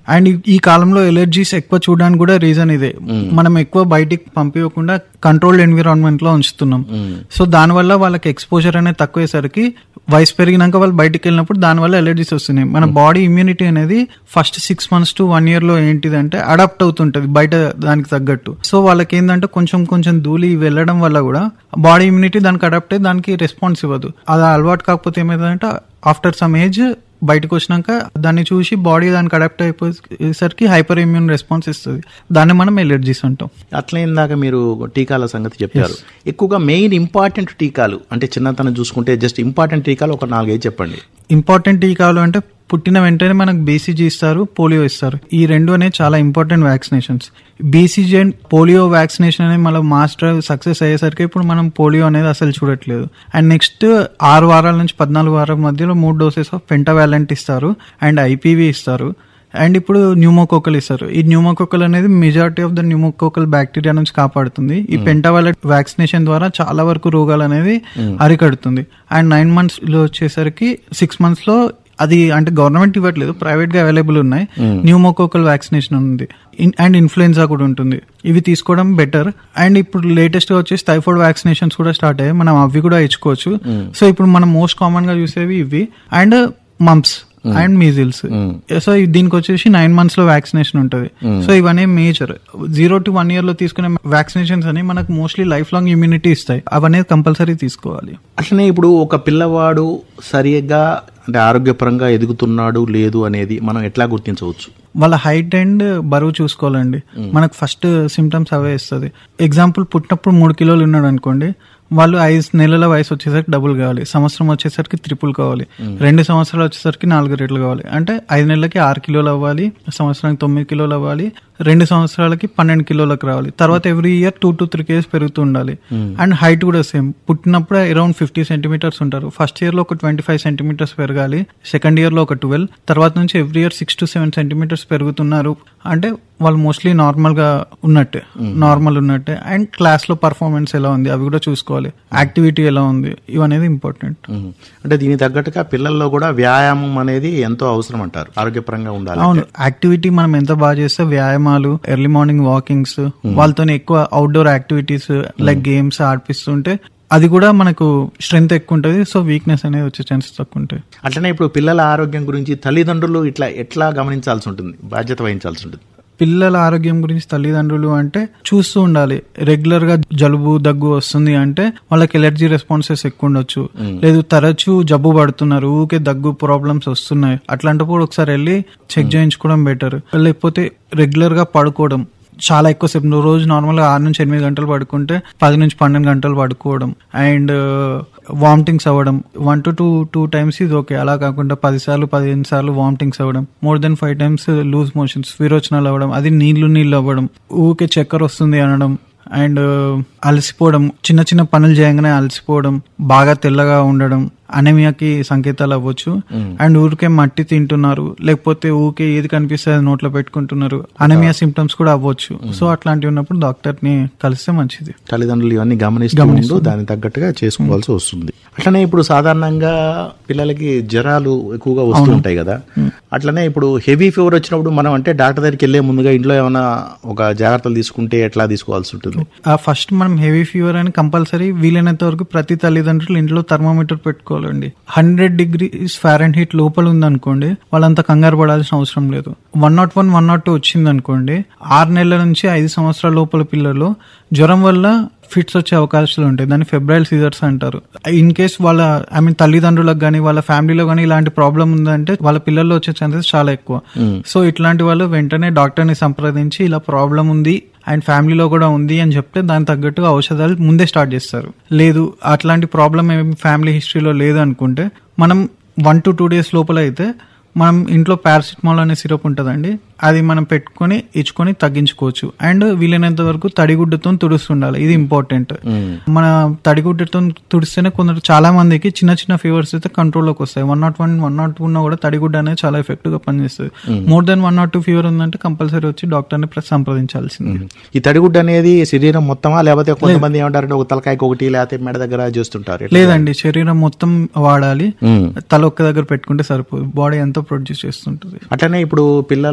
And ఈ- ఈ కాలంలో ఎలర్జీస్ ఎక్కువ చూడడానికి కూడా రీజన్ ఇదే మనం ఎక్కువ బయటికి పంపించకుండా కంట్రోల్డ్ ఎన్విరాన్మెంట్ లో ఉంచుతున్నాం సో దానివల్ల వాళ్ళకి ఎక్స్పోజర్ అనేది తక్కువేసరికి వయసు పెరిగినాక వాళ్ళు బయటికి వెళ్ళినప్పుడు దానివల్ల ఎలర్జీస్ వస్తున్నాయి మన బాడీ ఇమ్యూనిటీ అనేది first six months to one year లో ఏంటిదంటే అడాప్ట్ అవుతుంటది బయట దానికి తగ్గట్టు సో వాళ్ళకి ఏంటంటే కొంచెం కొంచెం ధూళి వెళ్ళడం వల్ల కూడా బాడీ ఇమ్యూనిటీ దానికి అడాప్ట్ అయ్యి దానికి రెస్పాన్స్ ఇవ్వదు అది అలవాటు కాకపోతే ఏమైందంటే ఆఫ్టర్ సమ్ ఏజ్ బయటకు వచ్చినాక దాన్ని చూసి బాడీ దానికి అడాప్ట్ అయిపోయేసరికి హైపర్ ఇమ్యూన్ రెస్పాన్స్ ఇస్తుంది దాన్ని మనం ఎలర్జీస్ అంటాం అట్లే ఇందాక మీరు టీకాల సంగతి చెప్పారు ఎక్కువగా మెయిన్ ఇంపార్టెంట్ టీకాలు అంటే చిన్నతనం చూసుకుంటే జస్ట్ ఇంపార్టెంట్ టీకాలు ఒక నాలుగైదు చెప్పండి ఇంపార్టెంట్ టీకాలు అంటే పుట్టిన వెంటనే మనకు బీసీజీ ఇస్తారు పోలియో ఇస్తారు ఈ రెండు అనేవి చాలా important vaccinations BCG and polio vaccination అనేది మళ్ళీ మాస్టర్ సక్సెస్ అయ్యేసరికి ఇప్పుడు మనం పోలియో అనేది అసలు చూడట్లేదు అండ్ నెక్స్ట్ ఆరు వారాల నుంచి పద్నాలుగు వారాల మధ్యలో మూడు డోసెస్ ఆఫ్ పెంటావాలెంట్ ఇస్తారు అండ్ ఐపీవీ ఇస్తారు అండ్ ఇప్పుడు న్యూమోకోకల్ ఇస్తారు ఈ న్యూమోకోకల్ అనేది majority of the pneumococcal bacteria నుంచి కాపాడుతుంది ఈ పెంటావాలెట్ వ్యాక్సినేషన్ ద్వారా చాలా వరకు రోగాలు అనేది అరికడుతుంది అండ్ నైన్ మంత్స్ లో వచ్చేసరికి సిక్స్ మంత్స్ లో అది అంటే గవర్నమెంట్ ఇవ్వట్లేదు ప్రైవేట్ గా అవైలబుల్ ఉన్నాయి న్యూమోకోకల్ వ్యాక్సినేషన్ ఉంది ఇన్- అండ్ ఇన్ఫ్లుయెన్జా కూడా ఉంటుంది ఇవి తీసుకోవడం బెటర్ అండ్ ఇప్పుడు లేటెస్ట్ గా వచ్చేసి టైఫాయిడ్ వ్యాక్సినేషన్స్ కూడా స్టార్ట్ అయ్యాయి మనం అవి కూడా ఇచ్చుకోవచ్చు సో ఇప్పుడు మనం మోస్ట్ కామన్ గా చూసేవి ఇవి and mumps and measles so ఇ- దీనికి వచ్చేసి నైన్ మంత్స్ లో వ్యాక్సినేషన్ ఉంటుంది సో ఇవన్నీ major zero to one year లో తీసుకునే వ్యాక్సినేషన్స్ అని మనకు మోస్ట్లీ లైఫ్ లాంగ్ ఇమ్యూనిటీ ఇస్తాయి అవనేది కంపల్సరీ తీసుకోవాలి అట్లనే ఇప్పుడు ఒక పిల్లవాడు సరిగ్గా అంటే ఆరోగ్యపరంగా ఎదుగుతున్నాడు లేదు అనేది మనం ఎట్లా గుర్తించవచ్చు వాళ్ళ హైట్ అండ్ బరువు చూసుకోవాలండి మనకు ఫస్ట్ సిమ్టమ్స్ అవే ఇస్తుంది ఎగ్జాంపుల్ పుట్టినప్పుడు మూడు కిలోలు ఉన్నాడు అనుకోండి వాళ్ళు ఐదు నెలల వయసు వచ్చేసరికి డబుల్ కావాలి సంవత్సరం వచ్చేసరికి త్రిపుల్ కావాలి రెండు సంవత్సరాలు వచ్చేసరికి నాలుగు రెట్లు కావాలి అంటే ఐదు నెలలకి ఆరు కిలోలు అవ్వాలి సంవత్సరానికి తొమ్మిది కిలోలు అవ్వాలి రెండు సంవత్సరాలకి పన్నెండు కిలోలకు రావాలి తర్వాత every year two to three kgs పెరుగుతూ ఉండాలి అండ్ హైట్ కూడా సేమ్ పుట్టినప్పుడు అరౌండ్ ఫిఫ్టీ సెంటీమీటర్స్ ఉంటారు ఫస్ట్ ఇయర్ లో ఒక ట్వంటీ ఫైవ్ సెంటీమీటర్స్ పెరగాలి సెకండ్ ఇయర్ లో ఒక ట్వెల్వ్ తర్వాత నుంచి every year six to seven centimetres పెరుగుతున్నారు అంటే వాళ్ళు మోస్ట్లీ నార్మల్ గా ఉన్నట్టే నార్మల్ ఉన్నట్టే అండ్ క్లాస్ లో పర్ఫార్మెన్స్ ఎలా ఉంది అవి కూడా చూసుకోవాలి యాక్టివిటీ ఎలా ఉంది ఇవనేది ఇంపార్టెంట్ మ్మ్. అంటే దీనికి తగ్గట్టుగా పిల్లల్లో కూడా వ్యాయామం అనేది ఎంతో అవసరం అంటారు ఆరోగ్యపరంగా ఉండాలి అవును యాక్టివిటీ మనం ఎంత బాగా చేస్తే వ్యాయామాలు ఎర్లీ మార్నింగ్ వాకింగ్స్ వాళ్ళతో ఎక్కువ అవుట్డోర్ యాక్టివిటీస్ లైక్ గేమ్స్ ఆడిపిస్తుంటే అది కూడా మనకు స్ట్రెంగ్త్ ఎక్కువ ఉంటుంది సో వీక్నెస్ అనేది వచ్చే ఛాన్సెస్ తక్కువ ఉంటాయి అట్లనే ఇప్పుడు పిల్లల ఆరోగ్యం గురించి తల్లిదండ్రులు ఇట్లా ఎట్లా గమనించాల్సి ఉంటుంది బాధ్యత వహించాల్సి ఉంటుంది పిల్లల ఆరోగ్యం గురించి తల్లిదండ్రులు అంటే చూస్తూ ఉండాలి రెగ్యులర్ గా జలుబు దగ్గు వస్తుంది అంటే వాళ్ళకి ఎలర్జీ రెస్పాన్సెస్ ఎక్కువ ఉండొచ్చు లేదు తరచూ జబ్బు పడుతున్నారు ఊకే దగ్గు ప్రాబ్లమ్స్ వస్తున్నాయి అట్లాంటప్పుడు ఒకసారి వెళ్ళి చెక్ చేయించుకోవడం బెటర్ లేకపోతే రెగ్యులర్ గా పడుకోవడం చాలా ఎక్కువసేపు నువ్వు రోజు నార్మల్ గా ఆరు నుంచి ఎనిమిది గంటలు పడుకుంటే పది నుంచి పన్నెండు గంటలు పడుకోవడం అండ్ వామిటింగ్స్ అవ్వడం one two two two times ఇది ఓకే అలా కాకుండా పది సార్లు పదిహేను సార్లు వామిటింగ్స్ అవ్వడం more than five times loose motions విరోచనాలు అవ్వడం అది నీళ్లు నీళ్లు అవ్వడం ఊకే చక్కెర వస్తుంది అనడం అండ్ అలసిపోవడం చిన్న చిన్న పనులు చేయగానే అలసిపోవడం బాగా తెల్లగా ఉండడం అనేమియాకి సంకేతాలు అవ్వచ్చు అండ్ ఊరికే మట్టి తింటున్నారు లేకపోతే ఊకే ఏది కనిపిస్తే అది నోట్లో పెట్టుకుంటున్నారు అనేమియా సిమ్టమ్స్ కూడా అవ్వచ్చు సో అట్లాంటివి ఉన్నప్పుడు డాక్టర్ ని కలిస్తే మంచిది తల్లిదండ్రులు ఇవన్నీ గమనిస్తూ ఉంటూ దానికి తగ్గట్టుగా చేసుకోవాల్సి వస్తుంది అట్లనే ఇప్పుడు సాధారణంగా పిల్లలకి జ్వరాలు ఎక్కువగా వస్తూ ఉంటాయి కదా అట్లనే ఇప్పుడు హెవీ ఫీవర్ వచ్చినప్పుడు మనం అంటే డాక్టర్ దగ్గరికి వెళ్లే ముందుగా ఇంట్లో ఏమైనా ఒక జాగ్రత్తలు తీసుకుంటే ఎట్లా తీసుకోవాల్సి ఉంటుంది ఆ ఫస్ట్ మనం హెవీ ఫీవర్ అని కంపల్సరీ వీలైనంత వరకు ప్రతి తల్లిదండ్రులు ఇంట్లో థర్మోమీటర్ పెట్టుకోవాలండి హండ్రెడ్ డిగ్రీస్ ఫారెన్ హీట్ లోపల ఉందనుకోండి వాళ్ళంత కంగారు పడాల్సిన అవసరం లేదు one nought one one nought two వచ్చింది అనుకోండి ఆరు నెలల నుంచి ఐదు సంవత్సరాల లోపల పిల్లలు జ్వరం వల్ల ఫిట్స్ వచ్చే అవకాశాలు ఉంటాయి దాన్ని ఫెబ్రైల్ సీజర్స్ అంటారు ఇన్ కేస్ వాళ్ళ ఐ మీన్ తల్లిదండ్రులకు కానీ వాళ్ళ ఫ్యామిలీలో కానీ ఇలాంటి ప్రాబ్లం ఉందంటే వాళ్ళ పిల్లల్లో వచ్చే ఛాన్సెస్ చాలా ఎక్కువ సో ఇట్లాంటి వాళ్ళు వెంటనే డాక్టర్ ని సంప్రదించి ఇలా ప్రాబ్లం ఉంది అండ్ ఫ్యామిలీలో కూడా ఉంది అని చెప్తే దానికి తగ్గట్టుగా ఔషధాలు ముందే స్టార్ట్ చేస్తారు లేదు అట్లాంటి ప్రాబ్లం ఏమి ఫ్యామిలీ హిస్టరీలో లేదు అనుకుంటే మనం వన్ టు టూ డేస్ లోపల అయితే మనం ఇంట్లో పారాసిటమాల్ అనే సిరప్ ఉంటుందండి అది మనం పెట్టుకొని ఇచ్చుకొని తగ్గించుకోవచ్చు అండ్ వీలైనంత వరకు తడిగుడ్డతో తుడుస్తుండాలి ఇది ఇంపార్టెంట్ మన తడిగుడ్డతో తుడిస్తేనే కొందరు చాలా మందికి చిన్న చిన్న ఫీవర్స్ అయితే కంట్రోల్లోకి వస్తాయి one nought one one nought two ఉన్నా కూడా తడిగుడ్డ అనేది చాలా ఎఫెక్టివ్ గా పనిచేస్తుంది more than one nought two fever ఉందంటే కంపల్సరీ వచ్చి డాక్టర్ ని సంప్రదించాల్సింది ఈ తడిగుడ్డ అనేది శరీరం మొత్తమా లేకపోతే కొంతమంది ఏమంటారంటే ఒక తలకాయకి ఒకటి లేకపోతే మెడ దగ్గర చేస్తుంటారు ఎట్లా? లేదండి శరీరం మొత్తం వాడాలి మ్మ్. తల ఒక్క దగ్గర పెట్టుకుంటే సరిపోదు బాడీ ఎంతో ప్రొడ్యూస్ చేస్తుంటుంది అట్లనే ఇప్పుడు పిల్లలు